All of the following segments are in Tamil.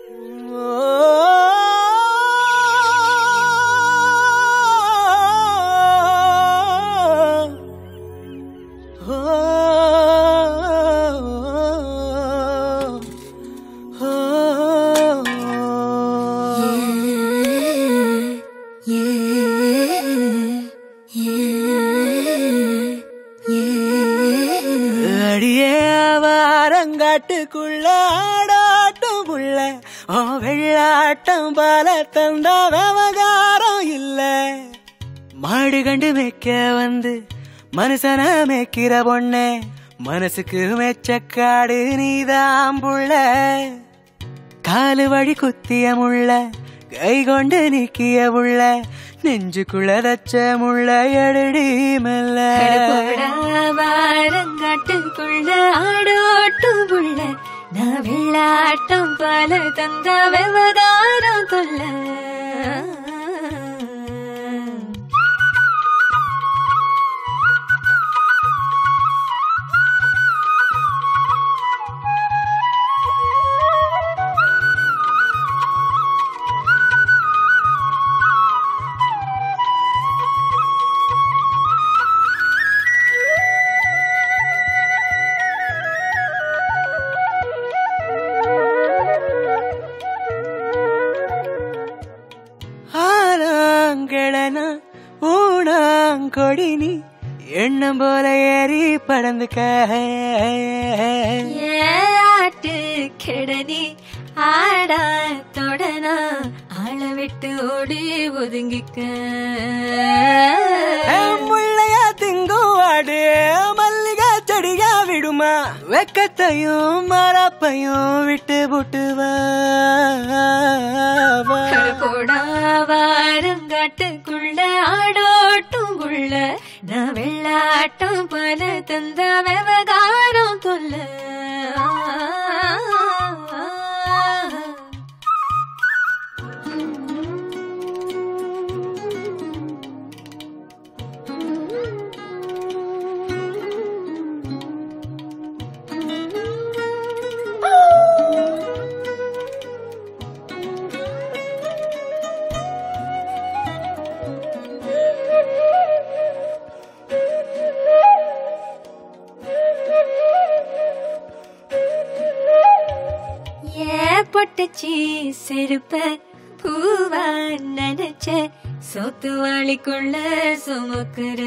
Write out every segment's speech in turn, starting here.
அடியே வாரங்காட்டுக்குள்ள ஆடாட்டம் புள்ள ஓ வெள்ளாட்டம் பால தந்த விவகாரம் இல்ல மாடு கண்டு மேய்க்க வந்து மனுஷன மேய்க்கிற பொண்ணே மனசுக்கு மெச்சக்காடு நீதான் புள்ள காலு வழி குத்திய முள்ள கை கொண்டு நீக்கிய முள்ள நெஞ்சுக்குள்ள தச்ச முள்ள எடுடி மெல்ல வாரங்காட்டுக்குள்ள ஆடோட்டும் புள்ள நான் வெள்ளாட்டம் பல தந்த விவகாரம் தொல்ல ஆனாங்கடன ஊனாங்கொடி நீ எண்ணம் போல ஏறி படந்துக்க ஏட்டு கெடனி ஆடா தொடனா ஆள விட்டு ஓடி ஒதுங்கிக்க முள்ளையா திங்கும் வாடு மல்லிகை செடியா விடுமா வெக்கத்தையும் மரப்பையும் விட்டு புட்டு வா வா. போடா வாரங்காட்டுக்குள்ள ஆடோட்டும் புள்ள நான் வெள்ளாட்டம் பல தந்த விவகாரம் தொல்ல ஏ பொட்டச்சி செருப்ப பூவா நினைச்ச சொத்து வாளிக்குள்ள சுமக்குற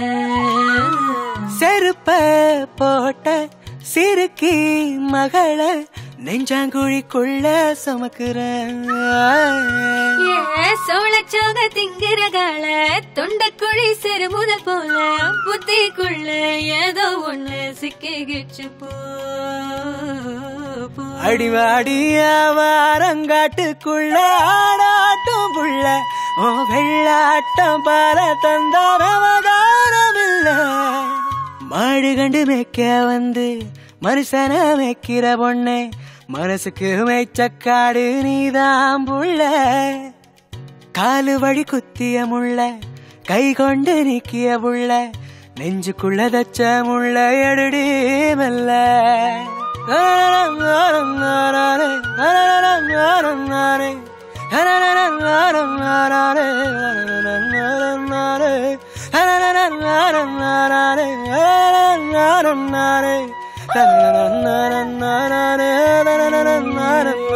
செருப்ப போட்ட சிறுக்கி மகள நெஞ்சாங்குழிக்குள்ள சுமக்குறேன் ஏ சோளச்சோக திங்கிற கால தொண்டக்குழி சிறுமுதல் போல புத்திக்குள்ள ஏதோ ஒண்ணு சிக்கிக்கிச்சு போ போ. அடிவாடிய வாரங்காட்டுக்குள்ள ஆடாட்டும் புள்ள ஓ வெள்ளாட்டம் பால தந்த விவகாரம் இல்ல மாடு கண்டு மேய்க்க வந்து மனுஷன மேய்க்கிற பொண்ணே மனசுக்கு மேய்ச்சக்காடு நீதான் புள்ள காலு வழி குத்திய முள்ள கை கொண்டு நீக்கிய புள்ள நெஞ்சுக்குள்ள தச்ச முள்ள எடுடி மெல்ல நாரே